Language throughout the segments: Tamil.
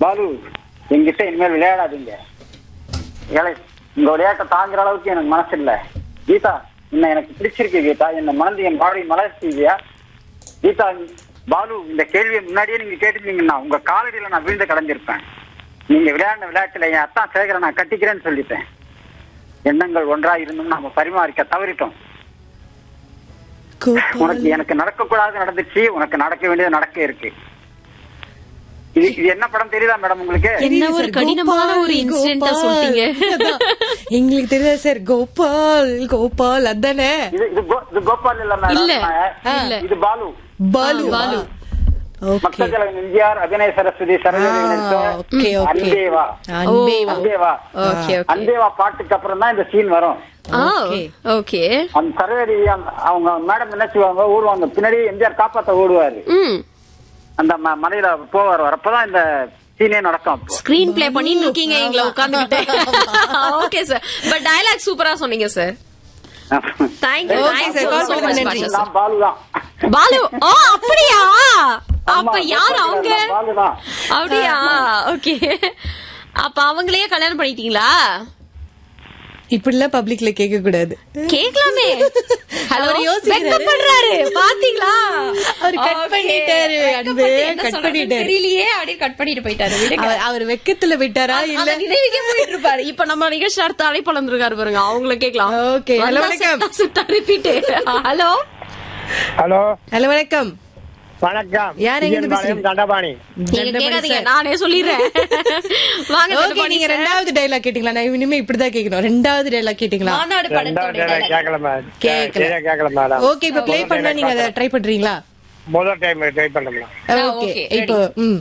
பாலு என்கிட்ட இனிமேல் விளையாடாதீங்க ஏழை உங்க விளையாட்டை தாங்குற அளவுக்கு எனக்கு மனசு இல்ல கீதா இன்னும் எனக்கு பிடிச்சிருக்கு கீதா என்ன மனது என் பாடி மலர்ச்சியா கீதா பாலு இந்த கேள்வியை முன்னாடியே நீங்க கேட்டிருந்தீங்கன்னா உங்க காலடியில நான் விழுந்து கடைஞ்சிருப்பேன் நீங்க விளையாடின விளையாட்டுல என் அத்தான் சேகரை நான் கட்டிக்கிறேன்னு சொல்லிட்டேன் எண்ணங்கள் ஒன்றா இருந்தும் நாம பரிமாறிக்க தவறிட்டோம் கோபால் உனக்கு எனக்கு நடக்கக்கூடாது நடந்துச்சு உனக்கு நடக்க வேண்டியது நடக்க இருக்கு இது இது என்ன படம் தெரியுதா மேடம் உங்களுக்கு என்ன ஒரு சார், கடினமான கோபால், ஒரு இன்சிடென்டா கோபால். சொல்லிட்டீங்க அதான். எங்களுக்கு தெரியாது சார் கோபால் கோபால் அதானே இது இது கோ- இது கோபால் இல்ல இல்ல, மேடம் இல்ல. இது பாலு பாலு பாலு. ஓகே மக்கள் தலைவர் எம்ஜிஆர் அபிநய சரஸ்வதி சரோஜினி நடித்த okay okay Anbe Vaa Anbe Vaa Anbe Vaa okay okay Anbe Vaa பாட்டுக்கு அப்புறம் தான் இந்த சீன் வரும் ஆ Okay. ஓகே அந்த சரவேதி அந்த- அவங்க மேடம் என்ன செய்வாங்க ஓடுவாங்க பின்னாடி எம்ஜிஆர் காப்பாத்த ஓடுவாரு ம் அந்த ம- மலையில போவார் வரப்பதான் இந்த சீனே நடக்கும் அப்போ ஸ்கிரீன் ப்ளே பண்ணிட்டு இருக்கீங்க எங்களை உட்கார்ந்துகிட்டு ஓகே சார் பட் டயலாக் சூப்பரா சொன்னீங்க sir thank you Okay, sir. Call பண்ணதுக்கு நன்றி. நான் பாலுதான் பாலு ஓ அப்படியா அப்ப ஆமா, யார் அவங்க நான் பாலுதான் அப்படியா ஓகே அப்ப அவங்களையே கல்யாணம் பண்ணிட்டீங்களா இப்படிலாம் பப்ளிக்ல கேட்க கூடாது கேக்கலாமே ஹலோ அவர் யோசிக்கிறாரு. பண்றாரு பாத்தீங்களா அவர் cut Okay. பண்ணிட்டாரு, அன்பு, வெட்கப்பட்டு என்ன cut சொல்றதுன்னு பண்ணிட்டாரு. தெரியலையே அப்படியே கட் பண்ணிட்டு போயிட்டாரு விடுங்க அவர்- அவர் வெக்கத்துல விட்டாரா இல்ல அந்த நினைவுக்கே போயிட்டு இருப்பாரு இப்ப நம்ம நிகழ்ச்சி அடுத்த அழைப்பு வந்திருக்காரு பாருங்க அவங்கள கேக்கலாம் Okay, hello, வணக்கம். ரிப்பீட் ஹலோ ஹலோ ஹலோ வணக்கம் வணக்கம் யார் எங்க இருந்து விஜயபாளையம் பேசுறீங்க? தண்டபாணி நீங்க தண்டபாணி கேட்காதீங்க sir. நானே சொல்லிடுறேன் வாங்க ஓகே தண்டபாணி நீங்க sir. ரெண்டாவது டைலாக் கேட்டீங்களா நான் இனிமே இப்படிதான் கேட்கணும் ரெண்டாவது டைலாக் கேட்டீங்களா மாநாடு ரெண்டாவது படத்தோட தடவை dialogue. கேட்கல மேடம் கேட்கல. சரியா கேட்கல மேடம் ஓகே இப்ப ப்ளே பண்ணா நீங்க அதை ட்ரை பண்றீங்களா முதல் டைம் ட்ரை பண்ணலாம் ஆ, ஓகே okay, இப்போ ம்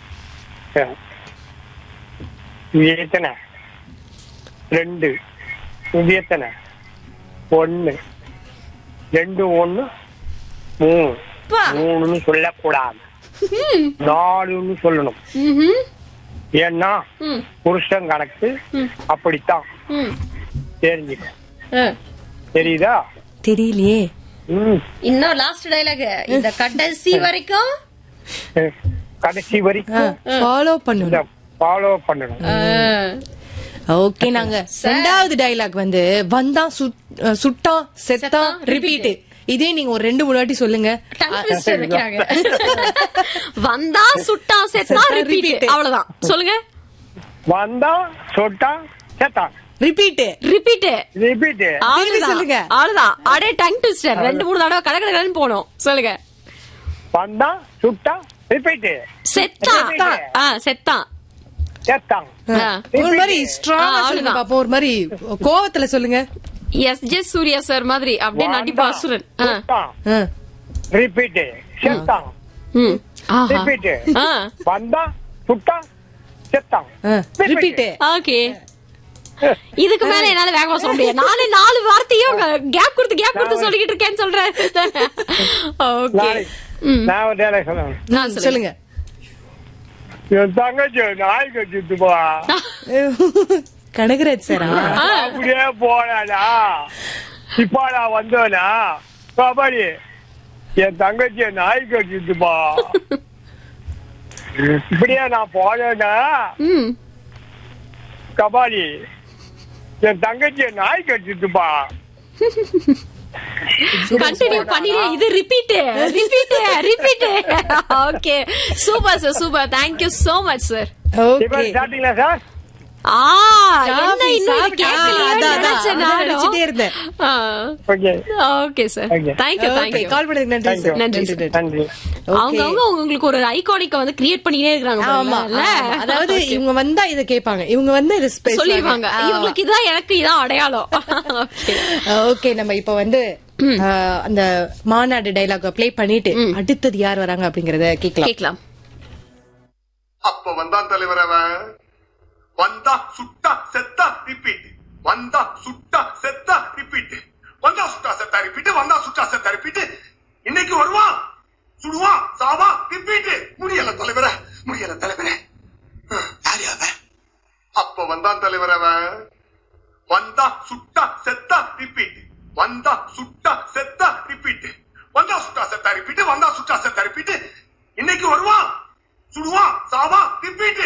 இது எத்தனை ரெண்டு இது எத்தனை ஒண்ணு ரெண்டு ஒண்ணு மூணு பா. மூணுன்னு சொல்லக்கூடாது நாலுன்னு சொல்லணும் ம்ஹும். ஏன்னா ம், புருஷன் கணக்கு அப்படித்தான் ம். தெரிஞ்சுக்க ஆ. தெரியுதா தெரியலையே ம் இன்னும் லாஸ்ட் டயலாக் இந்த கடைசி வரைக்கும் கடைசி வரைக்கும் ஃபாலோ பண்ணணும் ஃபாலோ பண்ணணும் ஓகே நாங்க ரெண்டாவது டைலாக் வந்து வந்தா சுட்- அஹ், சுட்டான் செத்தான் செத்தான், ரிப்பீட் இதே நீங்க ஒரு ரெண்டு மூணு வாட்டி சொல்லுங்க Tongue twister வைக்கிறாங்க. வந்தா சுட்டா செத்தா செத்தா, ரிப்பீட் repeat. அவ்வளவுதான் சொல்லுங்க வந்தா சொட்டான் செத்தான் ரிப்பீட் ரிப்பீட் ரிப்பீட் அவ்வளவுதான் சொல்லுங்க. அவ்வளவுதான் அடே டங் ட்விஸ்டர் ரெண்டு மூணு தடவை கடை கடன் போனோம் சொல்லுங்க வந்தா சுட்டா ரிப்பீட் செத்தான் செத்தான். ஆ செத்தான் செத்தான் ஆ. ஒரு மாதிரி ஆ, ஸ்ட்ராங்கா சொல்லுங்க அவ்வளவுதான். பாப்போம் ஒரு மாதிரி கோவத்துல சொல்லுங்க எஸ் ஜே சூர்யா சார் மாதிரி அப்படியே நடிப்பு அசுரன் ஆ. ஆ. ரிப்பீட் செத்தான் ம். ஆஹா. ரிப்பீட் ஆ. வந்தா சுட்டா செத்தான் ஆ. ரிப்பீட் ஓகே இதுக்கு மேல என்னால வேகமா சொல்ல முடியாது நாலு நாலு வார்த்தையும் கேப் கொடுத்து கேப் கொடுத்து சொல்லிக்கிட்டு இருக்கேன்னு சொல்றேன் ஓகே நாளைக்கு நான் ஒரு dialogue சொல்லணும் நான் சொல்லுங்க சொல்லுங்க என் தங்கச்சி நாய் கட்டிட்டு போ கனகராஜ் சாரா அப்படியே போனாடா இப்ப நான் வந்தோனா கபடி என் தங்கச்சிய நாய் கட்டிட்டு போ இப்படியே நான் போனேன்னா ம் கபாலி என் தங்கச்சிய நாய் கட்டிட்டுப்பா கண்டினியூ பண்ணிடு இது repeat repeat repeat okay super sir super thank you so much sir இப்ப ஓகே ஸ்டார்டிங்ல சார் ஆ என்ன காஃபி இன்னும் இது சாப்பிட்டா, கேட்கலையோன்னு அதான், அதான், நினைச்சேன் அதான் நினைச்சிட்டே இருந்தேன். Okay okay sir Okay. Thank you thank okay you call பண்ணதுக்கு நன்றி Thank you. சார் நன்றி, நன்றி sir. நன்றி. நன்றி அவங்க அவங்க உங்களுக்கு ஒரு ஐகானிக்க வந்து கிரியேட் பண்ணிட்டே இருக்காங்க ஆமா பாருங்களேன், ஆமா. இல்ல? அதாவது இவங்க வந்தா இத கேட்பாங்க இவங்க வந்து இத பேசுவாங்க. சொல்லிடுவாங்க ஆமா. இவங்களுக்கு இதான் எனக்கு இதான் அடையாளம் Okay. ஓகே நம்ம இப்ப வந்து ஆஹ், அந்த மாநாடு டைலாக் ப்ளே பண்ணிட்டு அடுத்தது யார் வராங்க அப்படிங்கறத கேட்கலாம் கேக்கலாம் அப்ப வந்தான் தலைவர் அவன் வந்தா சுட்டா செத்தா ரிப்பீட் வந்தா சுட்டா செத்தா ரிப்பீட் வந்தா சுட்டா செத்தா ரிப்பீட் வந்தா சுட்டா செத்தா ரிப்பீட் இன்னைக்கு வருவான் சுடுவான் சாவா ரிப்பீட் முடியல தலைவர முடியல தலைவரே யார் அவன் அப்ப வந்தான் தலைவர் அவன் வந்தா சுட்டா செத்தா ரிப்பீட் வந்தா சுட்டா செத்தா ரிப்பீட் வந்தா சுட்டா செத்தா ரிப்பீட் வந்தா சுட்டா செத்தா ரிப்பீட் இன்னைக்கு வருவான் சுடுவான் சாவா ரிப்பீட்